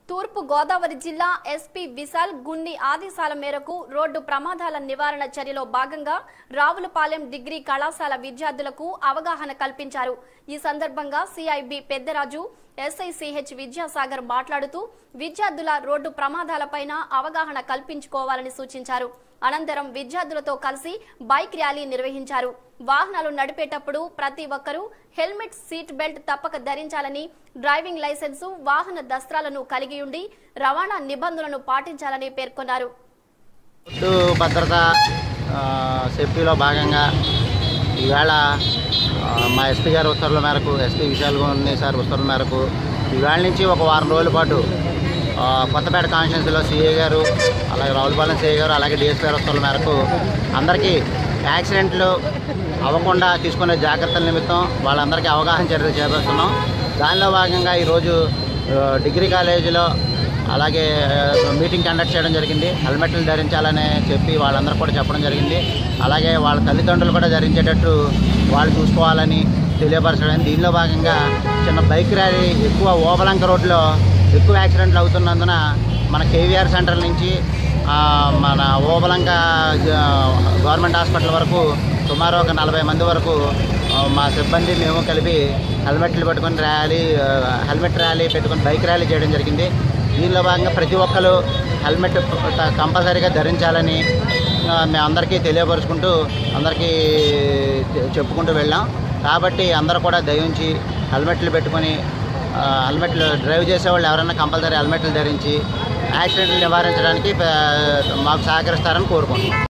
తూర్పు గోదావరి జిల్లా ఎస్పీ విశాల్ గున్ని ఆదేశాల మేరకు రోడ్డు ప్రమాదాల నివారణ చర్యలో భాగంగా రావులపాలెం డిగ్రీ కళాశాల విద్యార్థులకు అవగాహన కల్పించారు ఈ సందర్భంగా సిఐబి పెద్దరాజు ఎస్ఐసిహెచ్ విద్యాసాగర్ మాట్లాడుతూ విద్యార్థుల రోడ్డు ప్రమాదాలపైన అవగాహన కల్పించుకోవాలని సూచించారు అనంతరం విద్యార్థులతో కలిసి బైక్ ర్యాలీ నిర్వహించారు వాహనాలు నడిపేటప్పుడు ప్రతి ఒక్కరూ హెల్మెట్ సీట్ బెల్ట్ తప్పక ధరించాలని డ్రైవింగ్ లైసెన్సు వాహన దస్త్రాలను కలిగి ఉండి రవాణా నిబంధనలను పాటించాలని పేర్కొన్నారు రోడ్డు భద్రత ఆ, సేఫ్టీలో భాగంగా ఈవేళ ఆ, మా ఎస్పీ గారి ఉత్తర్వుల మేరకు ఎస్పీ విశాల్ గోని సార్ ఉత్తర్వుల మేరకు ఈవేళ నుంచి ఒక వారం రోజుల పాటు ఆ, కొత్తపేట కాన్స్టిట్యున్సీలో సిఏ గారు అలాగే రావులపాలెం సిఏ గారు అలాగే డిఎస్పీ గారి ఉత్తర్వుల మేరకు అందరికీ యాక్సిడెంట్లు అవ్వకుండా తీసుకునే జాగ్రత్తల నిమిత్తం వాళ్ళందరికీ అవగాహన చర్యలు చేపడుతున్నాం దానిలో భాగంగా ఈరోజు ఆ, డిగ్రీ కాలేజీలో అలాగే ఆ, మీటింగ్ కండక్ట్ చేయడం జరిగింది హెల్మెట్లు ధరించాలని చెప్పి వాళ్ళందరూ కూడా చెప్పడం జరిగింది అలాగే వాళ్ళ తల్లిదండ్రులు కూడా ధరించేటట్టు వాళ్ళు చూసుకోవాలని తెలియపరచడం దీనిలో భాగంగా చిన్న బైక్ ర్యాలీ ఎక్కువ ఓబలంక రోడ్లో ఎక్కువ యాక్సిడెంట్లు అవుతున్నందున మన కేవీఆర్ సెంటర్ నుంచి ఆ, మన ఓబలంక జ- గవర్నమెంట్ హాస్పిటల్ వరకు సుమారు ఒక నలభై మంది వరకు ఆ, మా సిబ్బంది మేము కలిపి హెల్మెట్లు పెట్టుకొని ర్యాలీ ఆ, హెల్మెట్ ర్యాలీ పెట్టుకొని బైక్ ర్యాలీ చేయడం జరిగింది దీనిలో భాగంగా ప్రతి ఒక్కరు హెల్మెట్ త- కంపల్సరీగా ధరించాలని ఆ, మేము అందరికీ తెలియపరుచుకుంటూ అందరికీ చె- చెప్పుకుంటూ వెళ్ళాం కాబట్టి అందరూ కూడా దయించి హెల్మెట్లు పెట్టుకొని ఆ, హెల్మెట్లు డ్రైవ్ చేసేవాళ్ళు ఎవరైనా కంపల్సరీ హెల్మెట్లు ధరించి యాక్సిడెంట్లు నివారించడానికి ఆ, మాకు సహకరిస్తారని కోరుకుంటున్నాం